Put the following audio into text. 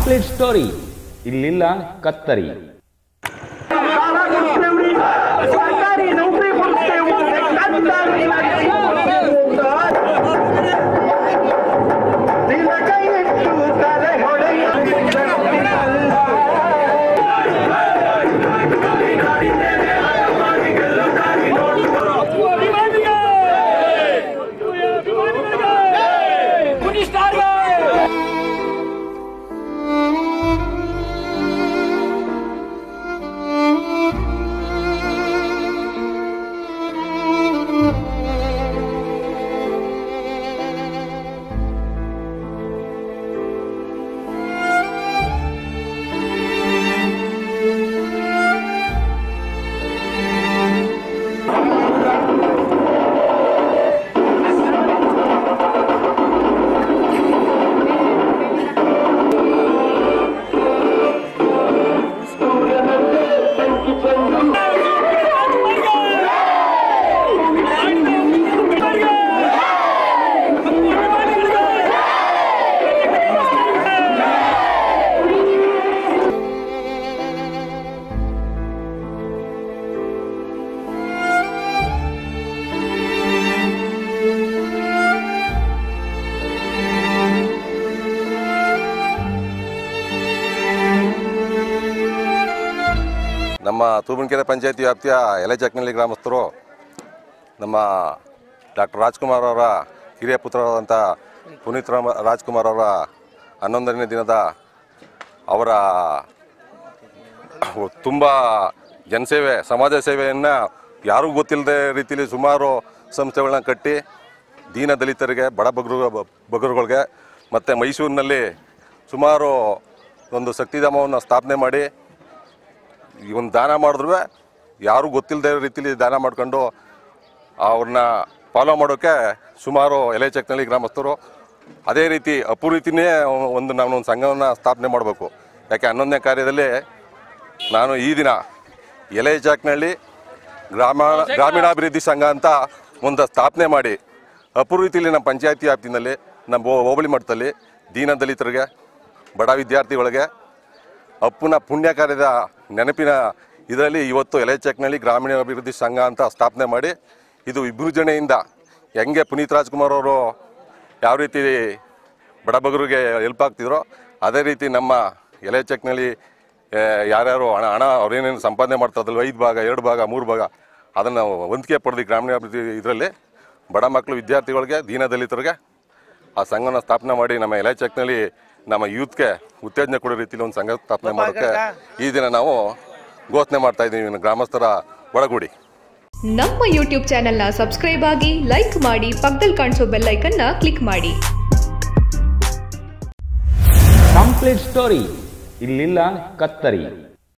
complete story ಇಲ್ಲಿಲ್ಲ ಕತ್ತರಿ ಸರ್ಕಾರಿ ನೌಕರಿ ಕೊಡ್ತೇವೆ ನಿನ್ನ ಕೈ ಇಟ್ಟು ತಲೆ ನಮ್ಮ ತೂಬಣಕೆರೆ ಪಂಚಾಯತಿ ವ್ಯಾಪ್ತಿಯ ಎಲೆಚಕ್ನಳ್ಳಿ ಗ್ರಾಮಸ್ಥರು ನಮ್ಮ ಡಾಕ್ಟರ್ ರಾಜ್ಕುಮಾರ್ ಅವರ ಹಿರಿಯ ಪುತ್ರರಾದಂಥ ಪುನೀತ್ ರಾಮ ರಾಜ್ಕುಮಾರ್ ಅವರ ಹನ್ನೊಂದನೇ ದಿನದ ಅವರ ತುಂಬ ಜನಸೇವೆ ಸಮಾಜ ಸೇವೆಯನ್ನು ಯಾರಿಗೂ ಗೊತ್ತಿಲ್ಲದೆ ರೀತಿಯಲ್ಲಿ ಸುಮಾರು ಸಂಸ್ಥೆಗಳನ್ನ ಕಟ್ಟಿ ದೀನ ದಲಿತರಿಗೆ ಬಡ ಬಗರು ಬಗರುಗಳಿಗೆ ಮತ್ತು ಮೈಸೂರಿನಲ್ಲಿ ಸುಮಾರು ಒಂದು ಶಕ್ತಿಧಾಮವನ್ನು ಸ್ಥಾಪನೆ ಮಾಡಿ ಈ ಒಂದು ದಾನ ಮಾಡಿದ್ರು ಯಾರೂ ಗೊತ್ತಿಲ್ಲದೆ ರೀತಿಲಿ ದಾನ ಮಾಡ್ಕೊಂಡು ಅವ್ರನ್ನ ಫಾಲೋ ಮಾಡೋಕ್ಕೆ ಸುಮಾರು ಎಲೆ ಚೆಕ್ನಳ್ಳಿ ಗ್ರಾಮಸ್ಥರು ಅದೇ ರೀತಿ ಅಪೂರೀತಿನೇ ಒಂದು ನಾನು ಒಂದು ಸಂಘವನ್ನು ಸ್ಥಾಪನೆ ಮಾಡಬೇಕು ಯಾಕೆ ಹನ್ನೊಂದನೇ ಕಾರ್ಯದಲ್ಲಿ ನಾನು ಈ ದಿನ ಎಲೆ ಚಾಕ್ನಳ್ಳಿ ಗ್ರಾಮ ಗ್ರಾಮೀಣಾಭಿವೃದ್ಧಿ ಸಂಘ ಅಂತ ಒಂದು ಸ್ಥಾಪನೆ ಮಾಡಿ ಅಪೂರ್ವತಿಲಿ ನಮ್ಮ ಪಂಚಾಯತಿ ವ್ಯಾಪ್ತಿನಲ್ಲಿ ನಮ್ಮ ಹೋ- ಹೋಬಳಿ ಮಟ್ಟದಲ್ಲಿ ದೀನ ದಲಿತರಿಗೆ ಬಡ ವಿದ್ಯಾರ್ಥಿಗಳಿಗೆ ಅಪ್ಪನ ಪುಣ್ಯ ಕಾರ್ಯದ ನೆನಪಿನ ಇದರಲ್ಲಿ ಇವತ್ತು ಎಲೆ ಚೆಕ್ನಳ್ಳಿ ಗ್ರಾಮೀಣ ಅಭಿವೃದ್ಧಿ ಸಂಘ ಅಂತ ಸ್ಥಾಪನೆ ಮಾಡಿ ಇದು ವಿಭೃಜನೆಯಿಂದ ಹೆಂಗೆ ಪುನೀತ್ ರಾಜ್ಕುಮಾರ್ ಅವರು ಯಾವ ರೀತಿ ಬಡಬಗರಿಗೆ ಹೆಲ್ಪ್ ಆಗ್ತಿದ್ರೋ ಅದೇ ರೀತಿ ನಮ್ಮ ಎಲೆ ಚೆಕ್ನಲ್ಲಿ ಆ, ಯಾರ್ಯಾರು ಹಣ ಹಣ ಅವ್ರೇನೇನು ಸಂಪಾದನೆ ಮಾಡ್ತಾರಲ್ವ ಐದು ಭಾಗ ಎರಡು ಭಾಗ ಮೂರು ಭಾಗ ಅದನ್ನು ಹೊಂದಿಕೆ ಪಡೆದು ಗ್ರಾಮೀಣಾಭಿವೃದ್ಧಿ ಇದರಲ್ಲಿ ಬಡ ಮಕ್ಕಳು ವಿದ್ಯಾರ್ಥಿಗಳಿಗೆ ದೀನ ದಲಿತರಿಗೆ ಆ ಸಂಘನ ಸ್ಥಾಪನೆ ಮಾಡಿ ನಮ್ಮ ಎಲೆ ಚೆಕ್ನಲ್ಲಿ ನಮ್ಮ ಯೂತ್ಗೆ ಉತ್ತೇಜನ ಕೊಡೋ ರೀತಿಯಲ್ಲಿ ಒಂದು ಸಂಘ ಸ್ಥಾಪನೆ ಮಾಡೋಕ್ಕೆ ಈ ದಿನ ನಾವು ಘೋಷಣೆ ಮಾಡ್ತಾ ಇದ್ದೀವಿ ಗ್ರಾಮಸ್ಥರ ಒಳಗೂಡಿ ನಮ್ಮ ಯೂಟ್ಯೂಬ್ ಚಾನೆಲ್ನ ಸಬ್ಸ್ಕ್ರೈಬ್ ಆಗಿ ಲೈಕ್ ಮಾಡಿ ಪಕ್ಕದಲ್ಲಿ ಕಾಣಿಸೋ ಬೆಲ್ ಐಕನ್ನ ಕ್ಲಿಕ್ ಮಾಡಿ ಕಂಪ್ಲೀಟ್ ಸ್ಟೋರಿ ಇಲ್ಲಿಲ್ಲ ಕತ್ತರಿ